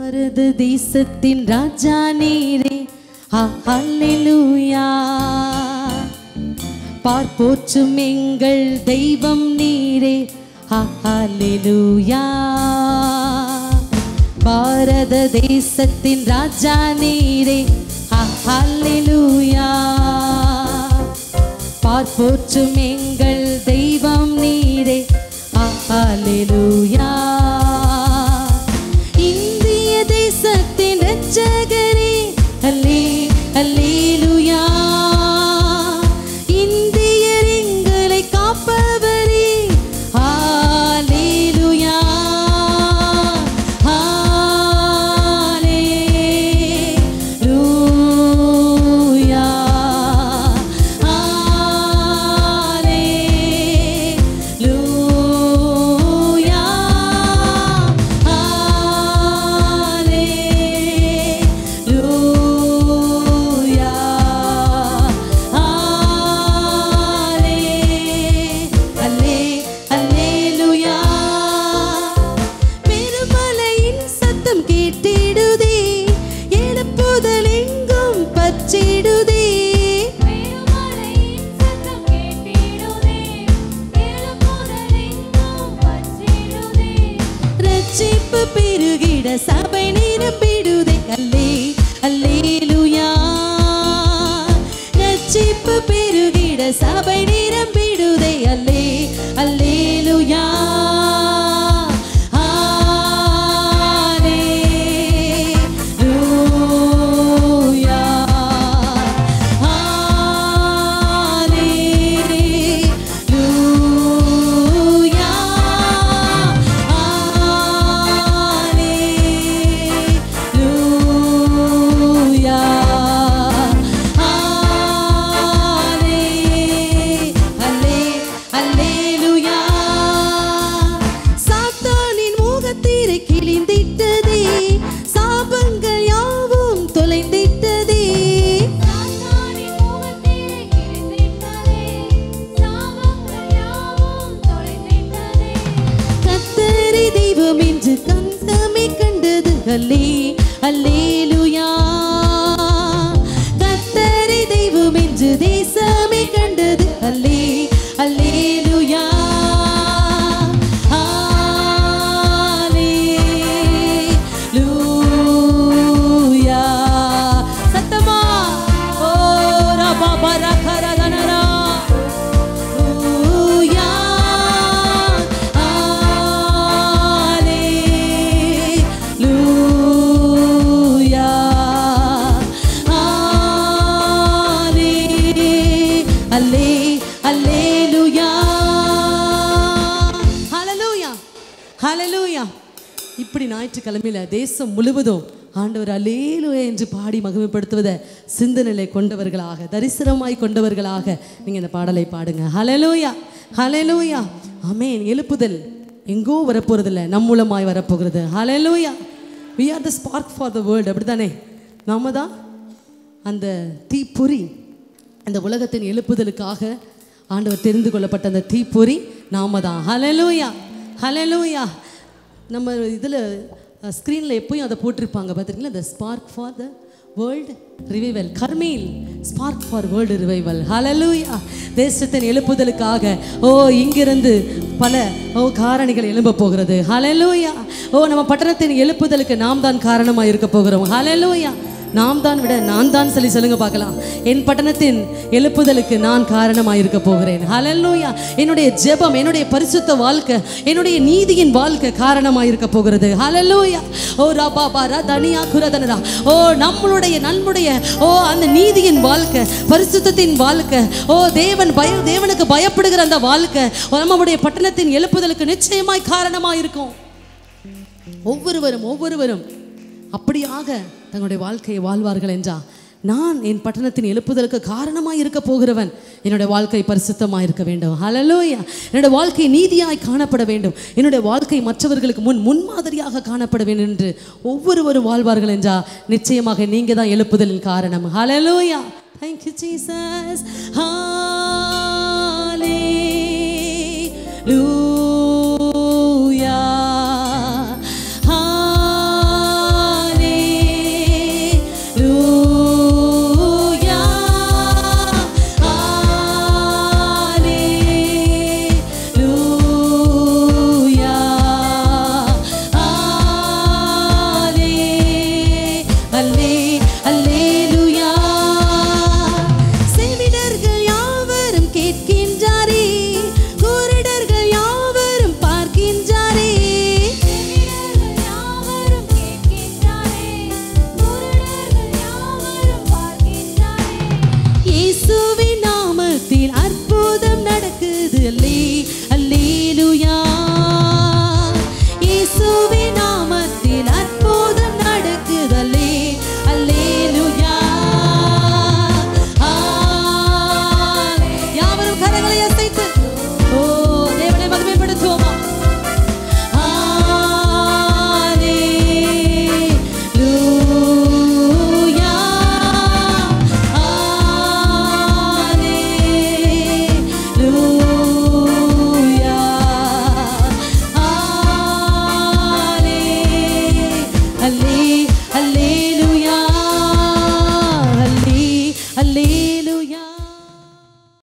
பாரத தேசத்தின் ராஜா நீரே ஹalleluya பார்ப்போற்றும் எங்கள் தெய்வம் நீரே ஹalleluya பாரத தேசத்தின் ராஜா நீரே ஹalleluya பார்ப்போற்றும் எங்கள் தெய்வம் நீரே ஹalleluya இந்திய தேசத்தின் ரட்சகரே அல்லே அல்லேலுயா இந்தியர் எங்களை காப்பவரே ஹalleluya ஹalleluya ஹalleluya ஹalleluya ஹalலே அல்லேலுயா பெருமலையின் சத்தம் கேட்டிடுதே எழுப்புதல் எங்கும் பச்சிடுதே பெருமழையின் சத்தம் கேட்டிடுதே எழுப்புதலெங்கும் பற்றிடுதே ரட்சிப்பு பெருகிட சபை நிரம்பிடுதே அல்லே அல்லேலுயா ரட்சிப்பு பெருகிட சபை நிரம்பிடுதே அல்லே அல்லேலுயா ஹalleluya ஹalleluya ஹalleluya ஹalலே ஹalleluya சாத்தானின் முகத்திரை கிழிந்திட்டதே சாபங்கள் யாவும் தொலைந்திட்டதே சாத்தானின் முகத்திலே கிழிந்திட்டதே சாபங்கள் யாவும் தொலைந்திட்டதே கத்தரி தெய்வம் என்று கந்தமே கண்டது அல்லே அல்லேலுயா கத்தரி தெய்வம் என்று தேசமே கண்டது அல்லே அல்லேலுயா ஹalleluya சத்தமா ஓ ரபா பரகரதனரா Hallelujah. Hallelujah. Halle- Hallelujah. Hallelujah. Hallelujah. இப்படி ஞாயிற்றுக்கிழமையில தேசம் முழுவதும் ஆண்டவர் அலேலுயா என்று பாடி மகிமைப்படுத்துவதை சிந்தனையில கொண்டவர்களாக தரிசனமாய் கொண்டவர்களாக நீங்க இந்த பாடலை பாடுங்க ஹalleluya ஹalleluya ஆமென் எழுப்புதல் எங்கோ வரப்போறதில்ல நம் மூலமாய் வரப்போகிறது ஹalleluya we are the spark for the world அப்படிதானே நாம தான் அந்த தீப்பொறி அந்த உலகத்தின் எழுப்புதலுக்காக ஆண்டவர் தெரிந்து கொள்ளப்பட்ட அந்த தீப்பொறி நாம தான் ஹalleluya ஹalleluya நம்ம இதில் ஸ்க்ரீனில் எப்பயும் அதை போட்டிருப்பாங்க பார்த்துருக்கீங்களா the spark for the world revival Carmel spark for world revival ஹalleluya தேசத்தின் எழுப்புதலுக்காக ஓ இங்கிருந்து பல ஓ காரணிகள் எழும்ப போகிறது ஹalleluya ஓ நம்ம பட்டணத்தின் எழுப்புதலுக்கு நாம் தான் காரணமாக இருக்க போகிறோம் ஹalleluya நாம் தான் விட நான் தான் சொல்லி சொல்லுங்க பார்க்கலாம் என் பட்டணத்தின் எழுப்புதலுக்கு நான் காரணமாக இருக்க போகிறேன் ஹalleluya என்னுடைய ஜெபம் என்னுடைய பரிசுத்த வாழ்க்கை என்னுடைய நீதியின் வாழ்க்கை காரணமாக இருக்க போகிறது ஹalleluya ஓ ராபா பாரா தனியா குரதனரா ஓ நம்மளுடைய நம்முடைய ஓ அந்த நீதியின் வாழ்க்கை பரிசுத்தத்தின் வாழ்க்கை ஓ தேவன் பய தேவனுக்கு பயப்படுகிற அந்த வாழ்க்கை நம்முடைய பட்டணத்தின் எழுப்புதலுக்கு நிச்சயமாய் காரணமாக இருக்கும் ஒவ்வொருவரும் ஒவ்வொருவரும் அப்படியாக தங்களுடைய வாழ்க்கையை வாழ்வார்கள் என்றா நான் என் பட்டணத்தின் எழுப்புதலுக்கு காரணமாய் இருக்க போகிறவன் என்னுடைய வாழ்க்கை பரிசுத்தமாய் இருக்க வேண்டும் ஹalleluya என்னுடைய வாழ்க்கை நீதியாய் காணப்பட வேண்டும் என்னுடைய வாழ்க்கை மற்றவர்களுக்கு முன் முன்மாதிரியாக காணப்பட வேண்டும் என்று ஒவ்வொருவரும் வாழ்வார்கள் என்றா நிச்சயமாக நீங்க தான் எழுப்புதலின் காரணம் ஹalleluya thank you jesus hallelujah